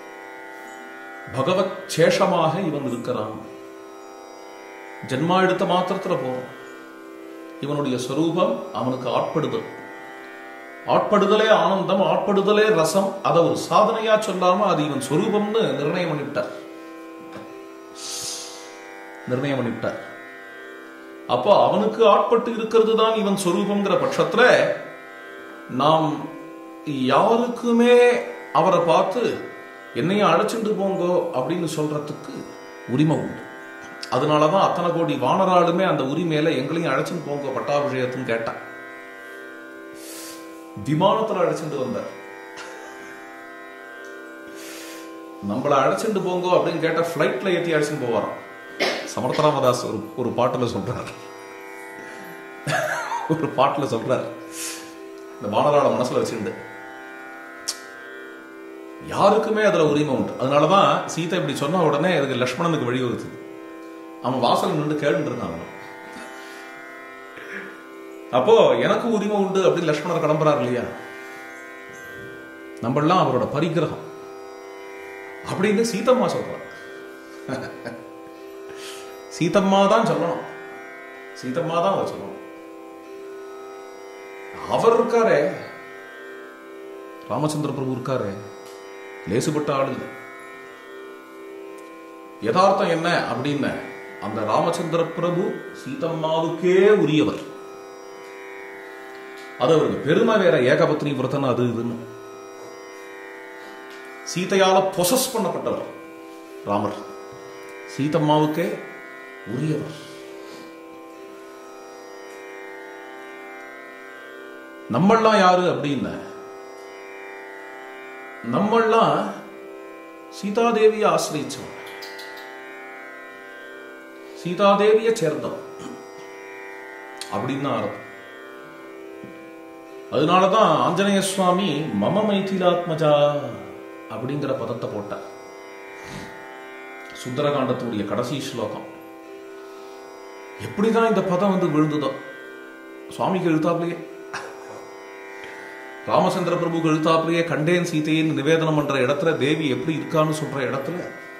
பகவத் சேஷமாக இவன் இருக்கிறான் ஜன்மா எடுத்த மாத்திரத்துல போறோம் இவனுடைய சொரூபம் அவனுக்கு ஆட்படுதல் ஆட்படுதலே ஆனந்தம் ஆட்படுதலே ரசம் அதை ஒரு சாதனையா சொல்லாம அது இவன் சொரூபம்னு நிர்ணயம் பண்ணிவிட்டார் நிர்ணயம் பண்ணிவிட்டார் அப்போ அவனுக்கு ஆட்பட்டு இருக்கிறது தான் இவன் சொரூபங்கிற பட்சத்துல நாம் யாருக்குமே அவரை பார்த்து என்னையும் அழைச்சிட்டு போங்கோ அப்படின்னு சொல்றதுக்கு உரிமை உண்டு அதனாலதான் அத்தனை கோடி வானராளுமே அந்த உரிமையில எங்களையும் அழைச்சிட்டு போங்க பட்டாபிஷேகத்துன்னு கேட்டான் விமானத்துல அழைச்சிட்டு வந்தார் நம்மளை அழைச்சிட்டு போங்கோ அப்படின்னு கேட்ட பிளைட்ல ஏத்தி அழைச்சிட்டு போவாராம் சமர்த்தராமதாஸ் ஒரு ஒரு பாட்டுல சொல்றார் ஒரு பாட்டுல சொல்றார் இந்த வானராள மனசுல வச்சுண்டு யாருக்குமே அதுல உரிமை உண்டு அதனாலதான் சீதை இப்படி சொன்ன உடனே அதுக்கு லக்ஷ்மணனுக்கு வழிவகுத்துது அவன் வாசல் நின்று கேட்டு இருந்தான் அவன். அப்போ எனக்கு உரிமை உண்டு அப்படின்னு லக்ஷ்மணர் கிளம்புறாரு இல்லையா நம்மளாம் அவரோட பரிகிரகம் அப்படின்னு சீதம்மா சொல்றான் சீதம்மா தான் சொல்லணும் சீதம்மா தான் அதை சொல்லணும் அவர் இருக்காரே ராமச்சந்திர பிரபு இருக்காரே லேசுப்பட்ட ஆள் இல்லை யதார்த்தம் என்ன அப்படின்னு அந்த ராமச்சந்திர பிரபு சீதம்மாவுக்கே உரியவர் அது அவருக்கு பெருமை வேற ஏகபத்னி விரதன் அது இதுன்னு சீதையால பொசஸ் பண்ணப்பட்டவர் ராமர் சீதம்மாவுக்கே உரியவர் நம்மெல்லாம் யாரு அப்படின்னு நம்மெல்லாம் சீதாதேவியை ஆசிரியச்சோம் சீதாதேவியை சேர்ந்தோம் அப்படின்னு அர்த்தம் அதனாலதான் ஆஞ்சநேய சுவாமி மம மைथिलाத்மஜா அப்படிங்கிற பதத்தை போட்டார் சுந்தரகாண்டத்துடைய கடைசி ஸ்லோகம் எப்படிதான் இந்த பதம் வந்து விழுந்ததோ சுவாமிக்கு எழுத்தாப்லயே ராமச்சந்திர பிரபுக்கு எழுத்தாப்லயே கண்டேன் சீதையின் நிவேதனம் பண்ற இடத்துல தேவி எப்படி இருக்கான்னு சொல்ற இடத்துல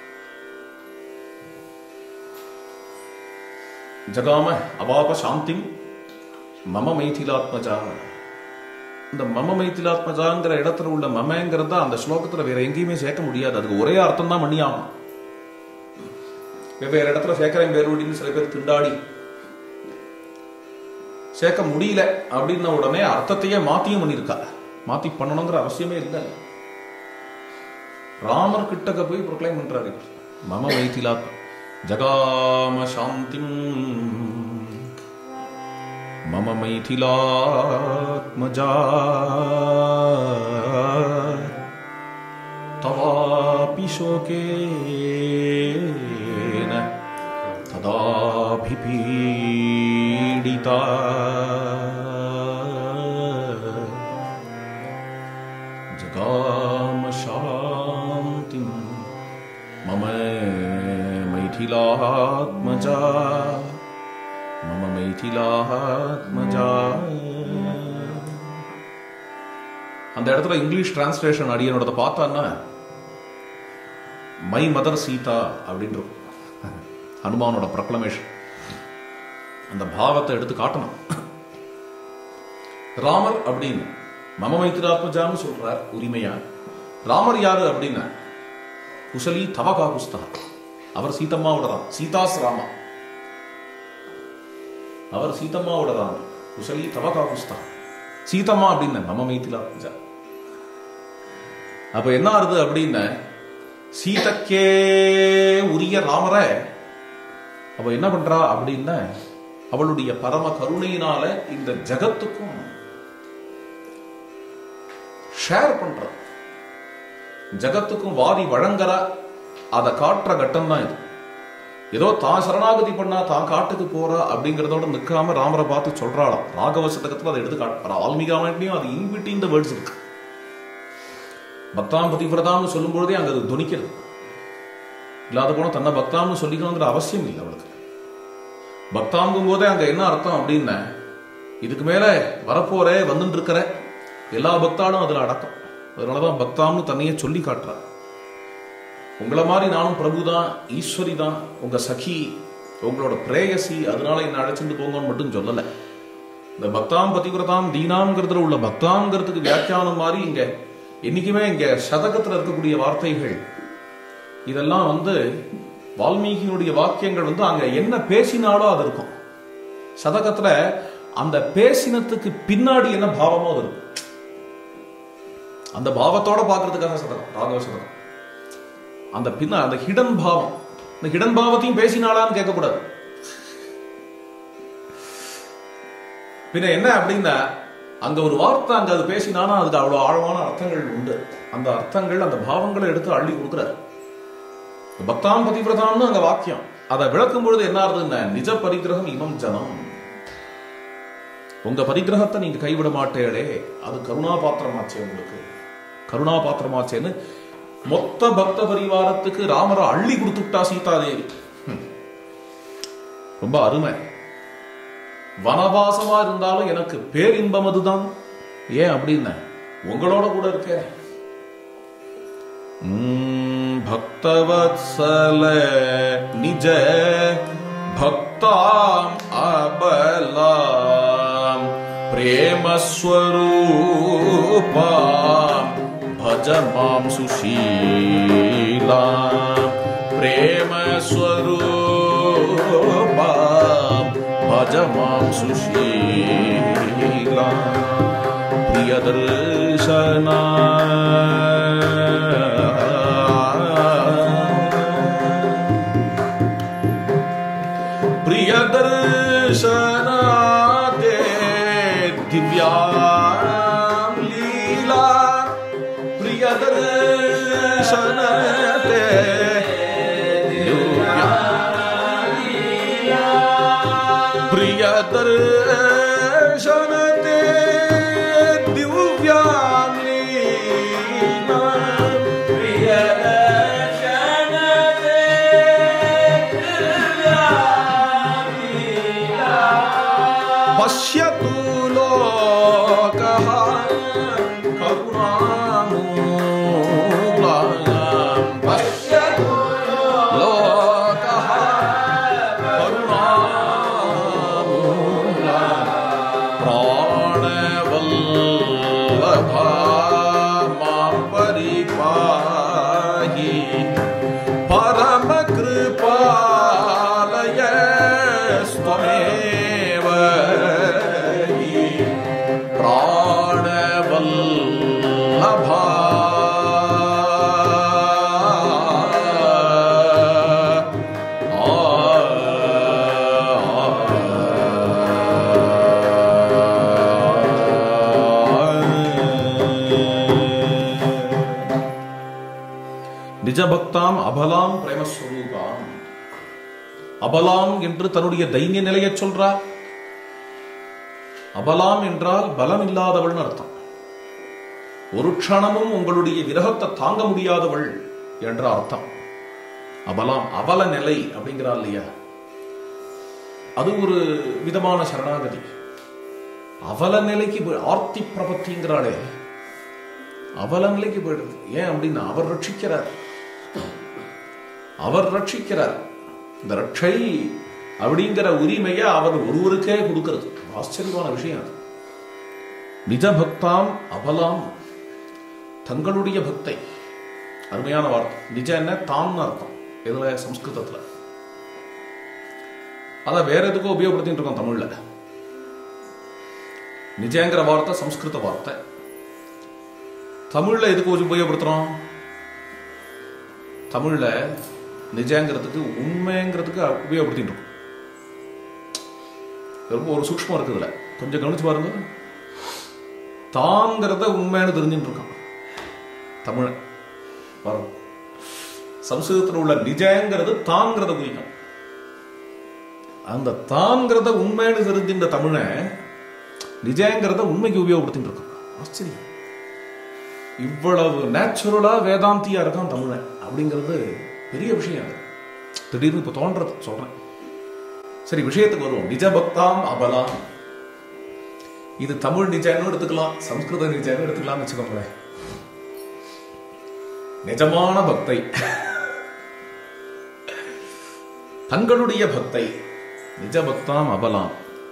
ஜகாம அவாப சாந்திம் மம மைथिलाத்மஜா இந்த மம மைத்திலாத்மஜாங்கிற இடத்துல உள்ள மமங்கிறத அந்த ஸ்லோகத்துல வேற எங்கேயுமே சேர்க்க முடியாது அதுக்கு ஒரே அர்த்தம் தான் பண்ணி ஆகணும் வெவ்வேறு இடத்துல சேர்க்கிறேன் பேருடின்னு சில பேர் திண்டாடி சேர்க்க முடியல அப்படின்ன உடனே அர்த்தத்தையே மாத்தியும் பண்ணியிருக்கா மாத்தி பண்ணணுங்கிற அவசியமே இல்லை ராமர் கிட்டக்க போய் ப்ரொக்ளைம் பண்றாரு இவர். மம மைத்திலாத் ஜகாம சாந்திம் मम मैथिलात्मजा तवापि शोकेन तदाभिपीडिता जगाम शान्तिं मम मैथिलात्मजा மம மைथिलात्मजा அந்த இடத்துல இங்கிலீஷ் டிரான்ஸ்லேஷன் அடியனோட பார்த்தான்னா மை மதர் சீதா அப்படின்னு இருக்கும். ஹனுமானோட ப்ரக்ளமேஷன் அந்த பாவத்தை எடுத்து காட்டணும் ராமர் அப்படின்னு மம மைத்திராத்மஜான்னு சொல்றார் உரிமையா ராமர் யாரு அப்படின்னா குசலி தவகா குஸ்தா அவர் சீதம்மாவோட தான் சீதாஸ் ராமா அவர் சீதம்மாவோட தான் குசலி தவகா குஸ்தா சீதம்மா அப்படின்னு நம்ம மைத்திலா பூஜா அப்ப என்ன ஆறுது அப்படின்னு சீதக்கே உரிய ராமரை அவ என்ன பண்றா அப்படின்னா அவளுடைய பரம கருணையினால இந்த ஜகத்துக்கும் ஷேர் பண்ற ஜகத்துக்கும் வாரி வழங்குற அதை காட்டுற கட்டம் தான் இது ஏதோ தான் சரணாகதி பண்ணா தான் காட்டுக்கு போறா அப்படிங்கறதோட நிக்காம ராமரை பார்த்து சொல்றாளாம் ராகவ சதகத்துல அதை எடுத்து காட்டுறா ஆல்மீகாமட்லயும் அது இன்பிட்டின் இந்த வேர்ட்ஸ் இருக்கு பக்தாம் பதிவிரதாம்னு சொல்லும் பொழுதே அங்க அது துணிக்கிறது இல்லாத போன தன்னை பக்தாம்னு சொல்லிக்கணுங்கிற அவசியம் இல்லை அவளுக்கு பக்தாங்கும் போதே அங்க என்ன அர்த்தம் அப்படின்னா இதுக்கு மேல வரப்போறே வந்துட்டு இருக்கிற எல்லா பக்தாலும் அதுல அடக்கம் அதனாலதான் பக்தாம்னு தன்னையே சொல்லி காட்டுறா உங்களை மாதிரி நானும் பிரபு தான் ஈஸ்வரி தான் உங்க சகி உங்களோட பிரேயசி அதனால என்ன அழைச்சிட்டு போங்கன்னு மட்டும் சொல்லல இந்த பக்தாம் பதிவிரதாம் தீனாம்ங்கிறதுல உள்ள பக்தாங்கிறதுக்கு வியாக்கியானம் மாதிரி இங்க என்னைக்குமே இங்க சதகத்துல இருக்கக்கூடிய வார்த்தைகள் இதெல்லாம் வந்து வால்மீகியினுடைய வாக்கியங்கள் வந்து அங்க என்ன பேசினாலோ அது இருக்கும் சதகத்துல அந்த பேசினத்துக்கு பின்னாடி என்ன பாவமோ அது இருக்கும் அந்த பாவத்தோட பார்க்கிறதுக்காக சதகம் ராகவ சதகம் அந்த பின்ன அந்த ஹிடன் பாவம் இந்த ஹிடன் பாவத்தையும் பேசினாலான்னு கேட்கக்கூடாது பின்ன என்ன அப்படின்னா அங்க ஒரு வார்த்தை அங்க அது பேசினானா அதுக்கு அவ்வளவு ஆழமான அர்த்தங்கள் உண்டு அந்த அர்த்தங்கள் அந்த பாவங்களை எடுத்து அள்ளி கொடுக்குறாரு பக்தாம் பதிவிரதாம்னு அங்க வாக்கியம் அதை விளக்கும் பொழுது என்ன ஆகுதுன்னா நிஜ பரிகிரகம் இமம் ஜனம் உங்க பரிகிரகத்தை நீங்க கைவிட மாட்டேளே அது கருணா பாத்திரமாச்சே உங்களுக்கு கருணா பாத்திரமாச்சேன்னு மொத்த பக்த பரிவாரத்துக்கு ராமரை அள்ளி கொடுத்துட்டா சீதாதேவி ஹம். ரொம்ப அருமை வனவாசமா இருந்தாலும் எனக்கு பேரின்பம் அதுதான் ஏன் அப்படின்னு உங்களோட கூட இருக்கேன் ம், பக்தவத்சல நிஜ பக்தாம் அபலாம் பிரேமஸ்வரூபாம் பஜ மாம் சுஷீலாம் प्रेम स्वरूपा भज मां सुशीला प्रियदर्शना प्रियदर्शना ते दिव्या लीला प्रियदर्शन ते दिव्या प्रियदर्शन ते दिव्या लीला पश्यतु लोकः करुणामूला पश्यतु लोकः करुणामूला प्राणवल्लभा मां परिपाहि परमकृपालय स्वमेव हि प्राणवल्लभा நிஜபக்தாம் அபலாம் பிரேமஸ்வரூபாம் அபலாம் என்று தன்னுடைய தைரிய நிலையை சொல்றார் அபலாம் என்றால் பலம் இல்லாதவள்னு அர்த்தம் ஒரு க்ஷணமும் உங்களுடைய விரகத்தை தாங்க முடியாதவள் என்ற அர்த்தம் அபலாம் அவல நிலை அப்படிங்கிறா இல்லையா அது ஒரு விதமான சரணாகதி அவல நிலைக்கு போய் ஆர்த்தி பிரபத்திங்கிறாளே அவல நிலைக்கு போயிடுது ஏன் அப்படின்னா அவர் ரட்சிக்கிறார் அவர் ரட்சிக்கிறார் இந்த ரட்சை அப்படிங்கிற உரிமையை அவர் ஒருவருக்கே கொடுக்கிறது ஆச்சரியமான விஷயம் அது நிஜ பக்தாம் அபலாம் தங்களுடைய பக்தை அருமையான வார்த்தை நிஜ என்ன தாம்னு அர்த்தம் இதுல சம்ஸ்கிருதத்துல அதை வேற எதுக்கோ உபயோகப்படுத்திட்டு இருக்கோம் தமிழ்ல நிஜங்கிற வார்த்தை சம்ஸ்கிருத வார்த்தை தமிழ்ல எதுக்கு உபயோகப்படுத்துறோம் தமிழ்ல நிஜங்கிறதுக்கு உண்மைங்கிறதுக்கு உபயோகப்படுத்திட்டு இருக்கோம் ரொம்ப ஒரு சூக்ஷ்மம் இருக்குதுல கொஞ்சம் கவனிச்சு பாருங்க தாங்கிறத உண்மைன்னு தெரிஞ்சுட்டு இருக்கான் தமிழ் வரும் சம்ஸ்கிருதத்தில் உள்ள நிஜங்கிறது தாங்கிறத குறிக்கும் அந்த தாங்கிறத உண்மைன்னு தெரிஞ்சின்ற தமிழை நிஜங்கிறத உண்மைக்கு உபயோகப்படுத்திட்டு இருக்கான் ஆச்சரியம் இவ்வளவு நேச்சுரலா வேதாந்தியா இருக்கான் தமிழன் அப்படிங்கிறது பெரிய விஷயம் அது திடீர்னு இப்ப தோன்றது சொல்றேன் சரி விஷயத்துக்கு வருவோம் நிஜ பக்தாம் அபலாம் இது தமிழ் நிஜன்னு எடுத்துக்கலாம் சம்ஸ்கிருத நிஜன்னு எடுத்துக்கலாம்னு வச்சுக்கோங்களேன் நிஜமான பக்தை தங்களுடைய பக்தை நிஜ பக்தாம் அபலாம்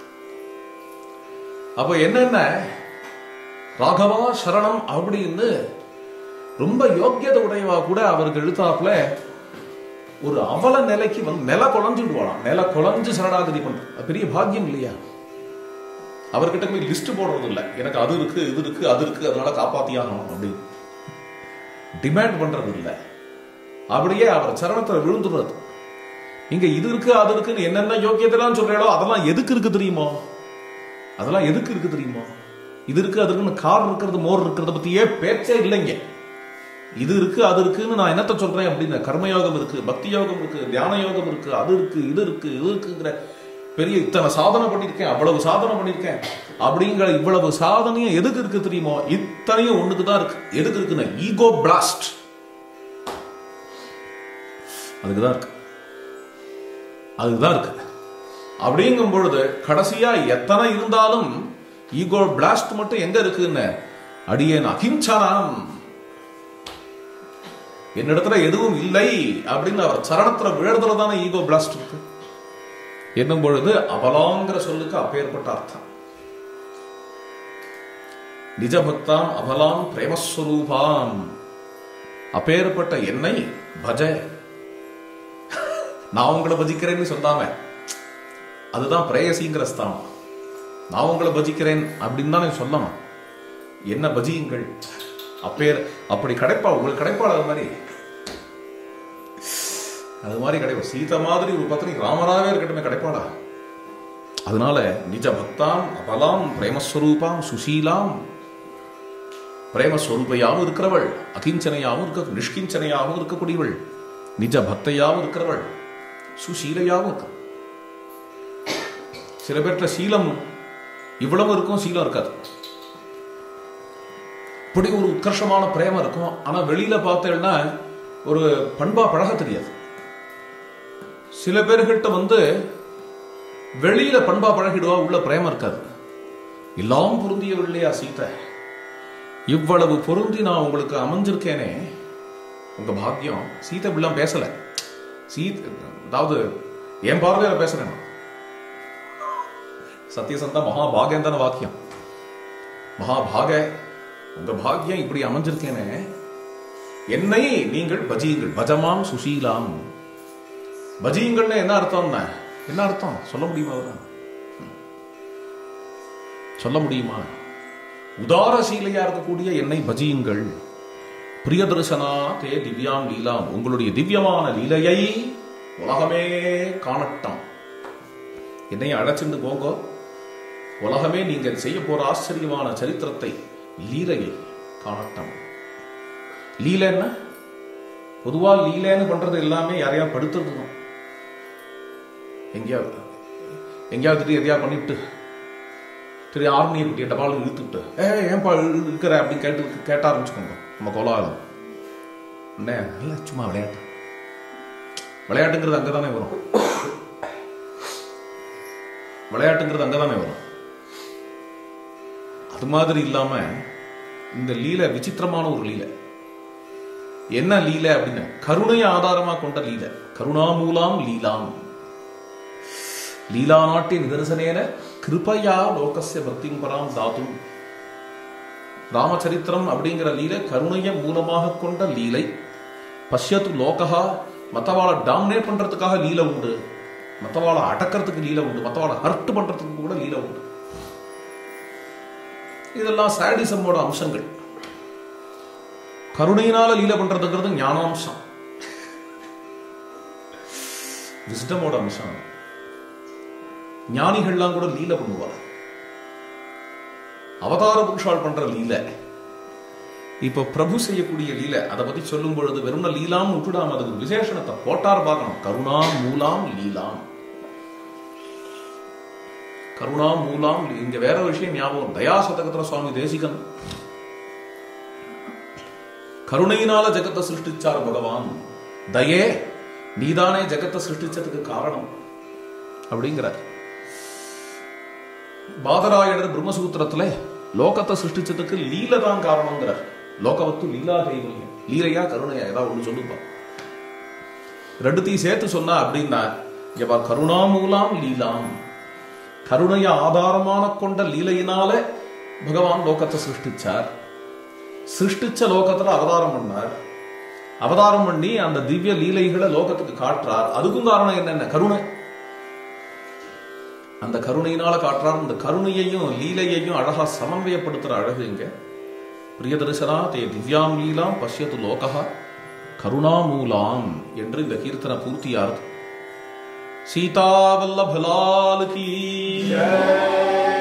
அப்ப என்னென்ன ராகவா சரணம் அப்படின்னு ரொம்ப யோக்கியதை உடையவா கூட அவருக்கு எழுத்தாப்புல ஒரு அவல நிலைக்கு வந்து நில குழஞ்சுடுவாளாம் நில குழஞ்சு சரணாகதி பண்றது அது பெரிய பாக்கியம் இல்லையா அவர்கிட்ட போய் லிஸ்ட் போடுறது இல்லை எனக்கு அது இருக்கு இது இருக்கு அது இருக்கு அதனால காப்பாத்தியாகணும் அப்படின்னு டிமாண்ட் பண்றது இல்லை அப்படியே அவர் சரணத்துல விழுந்துடுறது இங்க இது இருக்கு அது இருக்குன்னு என்னென்ன யோக்கியத்தெல்லாம் சொல்றாளோ அதெல்லாம் எதுக்கு இருக்கு தெரியுமோ அதெல்லாம் எதுக்கு இருக்கு தெரியுமா இது இருக்கு அது இருக்குன்னு கார் இருக்கிறது மோர் இருக்கிறத பத்தியே பேச்சே இல்லைங்க இது இருக்கு அது இருக்குன்னு நான் என்னத்த சொல்றேன் அப்படின்னு கர்மயோகம் இருக்கு பக்தி யோகம் இருக்கு தியான யோகம் இருக்கு அது இருக்கு இது இருக்கு இது இருக்குங்கிற பெரிய இத்தனை சாதனை பண்ணியிருக்கேன் அவ்வளவு சாதனை பண்ணியிருக்கேன் அப்படிங்கிற இவ்வளவு சாதனையும் எதுக்கு இருக்கு தெரியுமோ இத்தனையும் ஒண்ணுக்கு தான் இருக்கு எதுக்கு இருக்குன்னு ஈகோ பிளாஸ்ட் அதுக்கு தான் இருக்கு அதுதான் இருக்கு அப்படிங்கும் பொழுது கடைசியா எத்தனை இருந்தாலும் ஈகோ பிளாஸ்ட் மட்டும் எங்க இருக்குன்னு அடியேன் அகிம்சனம் என்னிடத்துல எதுவும் இல்லை அப்படின்னு அவர் சரணத்துல விழுறதுல தானே ஈகோ பிளாஸ்ட் இருக்கு என்னும் பொழுது அபலாங்கிற சொல்லுக்கு அப்பேற்பட்ட அர்த்தம் நிஜபக்தாம் அபலாம் பிரேமஸ்வரூபாம் அப்பேற்பட்ட என்னை பஜ நான் உங்களை பஜிக்கிறேன்னு சொல்லாம அதுதான் பிரேயசிங்கிற ஸ்தானம் நான் உங்களை பஜிக்கிறேன் அப்படின்னு தானே சொல்லணும் என்ன பஜியுங்கள் அப்பேர் அப்படி கிடைப்பா உங்களுக்கு கிடைப்பாள் அது மாதிரி அது மாதிரி கிடைப்பா சீதா மாதிரி ஒரு பத்தினி ராமராவே இருக்கட்டுமே கிடைப்பாளா அதனால நிஜ பக்தாம் அபலாம் பிரேமஸ்வரூபாம் சுசீலாம் பிரேமஸ்வரூபையாவும் இருக்கிறவள் அகிஞ்சனையாவும் இருக்க நிஷ்கிஞ்சனையாவும் இருக்கக்கூடியவள் நிஜ பக்தையாவும் இருக்கிறவள் சுசீலையாவும் இருக்க சில பேர்ட்ட சீலம் இவ்வளவு இருக்கும் சீலம் இருக்காது இப்படி ஒரு உத்கர்ஷமான பிரேமம் இருக்கும் ஆனா வெளியில பார்த்தேன்னா ஒரு பண்பா பழக தெரியாது சில பேர்கிட்ட வந்து வெளியில பண்பா பழகிடுவா உள்ள பிரேமம் இருக்காது எல்லாம் பொருந்தியவில்லையா சீதை இவ்வளவு பொருந்தி நான் உங்களுக்கு அமைஞ்சிருக்கேனே உங்க பாக்கியம் சீதை இப்படிலாம் பேசல சீத் அதாவது என் பார்வையில பேசுறேன் நான். சத்தியசந்தா மகாபாகேந்தன வாக்கியம் மகாபாக உங்க பாக்கியம் இப்படி அமைஞ்சிருக்கேனே என்னை நீங்கள் பஜியுங்கள் பஜமாம் சுசீலாம் பஜியுங்கள்னு என்ன அர்த்தம்னா என்ன அர்த்தம் சொல்ல முடியுமா அவரா சொல்ல முடியுமா உதாரசீலையா இருக்கக்கூடிய என்னை பஜியுங்கள் பிரியதர்சனா தே திவ்யாம் லீலாம் உங்களுடைய திவ்யமான லீலையை உலகமே காணட்டும் என்னை அழைச்சிட்டு போங்க உலகமே நீங்க செய்ய போற ஆச்சரியமான சரித்திரத்தை லீலையை காணட்டும் லீலைன்னா பொதுவா லீலைன்னு பண்றது எல்லாமே யாரையா படுத்துறது தான் எங்கேயாவது எங்கேயாவது திடீர் எதையா பண்ணிவிட்டு திரு ஆர்மியை குட்டிய டபால் இழுத்துட்டு ஏ ஏன்பா இருக்கிற அப்படின்னு கேட்டு கேட்ட ஆரம்பிச்சுக்கோங்க நம்ம கோலாகலம் என்ன இல்லை சும்மா விளையாட்டு விளையாட்டுங்கிறது அங்கே தானே வரும் விளையாட்டுங்கிறது அங்கே தானே வரும் அது மாதிரி இல்லாம இந்த லீலை விசித்திரமான ஒரு லீலை என்ன லீலை அப்படின்னு கருணையை ஆதாரமா கொண்ட லீலை கருணாமூலாம் லீலாம் லீலா நாட்டிய நிதர்சனேன கிருபையா லோகஸ்ய பக்திம் பராம் தாத்தும் ராமச்சரித்திரம் அப்படிங்கிற லீலை கருணைய மூலமாக கொண்ட லீலை பஷ்யத்து லோகா மத்தவாளை டாமினேட் பண்றதுக்காக லீலை உண்டு மத்தவாளை அடக்கிறதுக்கு லீலை உண்டு மத்தவாளை ஹர்ட் பண்றதுக்கு கூட லீலை உண்டு இதெல்லாம் சாடிசமோட அம்சங்கள் கருணையினால லீலை பண்றதுங்கிறது ஞானாம்சம் விஸ்டமோட அம்சம் ஞானிகள்லாம் கூட லீலை பண்ணுவார் அவதார புருஷால் பண்ற லீலை இப்ப பிரபு செய்யக்கூடிய லீலை அதை பத்தி சொல்லும் பொழுது வெறும் லீலாம் விட்டுடாம அதுக்கு விசேஷணத்தை போட்டார் பார்க்கணும் கருணா மூலாம் லீலாம் கருணா மூலாம் லீ- இங்க வேற ஒரு விஷயம் ஞாபகம் தயா சதகத்துல சுவாமி தேசிகன் கருணையினால ஜெகத்தை சிருஷ்டிச்சார் பகவான் தயே நீதானே ஜெகத்தை சிருஷ்டிச்சதுக்கு காரணம் அப்படிங்கிறார் பாதராயணர் பிரம்மசூத்திரத்துல லோகத்தை சிருஷ்டிச்சதுக்கு லீல தான் காரணங்கிறார் லோகவத்து லீலா கைவல்யம் லீலையா கருணையா ஏதாவது ஒண்ணு சொல்லுப்பா ரெண்டுத்தையும் சேர்த்து சொன்னா அப்படின்னா இங்க பார் கருணாமூலாம் லீலாம் கருணைய ஆதாரமான கொண்ட லீலையினால பகவான் லோகத்தை சிருஷ்டிச்சார் சிருஷ்டிச்ச லோகத்துல அவதாரம் பண்ணார் அவதாரம் பண்ணி அந்த திவ்ய லீலைகளை லோகத்துக்கு காட்டுறார் அதுக்கும் காரணம் என்னென்ன கருணை அந்த கருணையினால காட்டுறார் அந்த கருணையையும் லீலையையும் அழகா சமன்வயப்படுத்துற அழகு இங்க பிரியதரிசனா தே திவ்யாம் லீலாம் பஷ்யத்து லோகா கருணாமூலாம் என்று இந்த கீர்த்தனை பூர்த்தியாருது சீதாவல்லபலால் கீ ஜெய்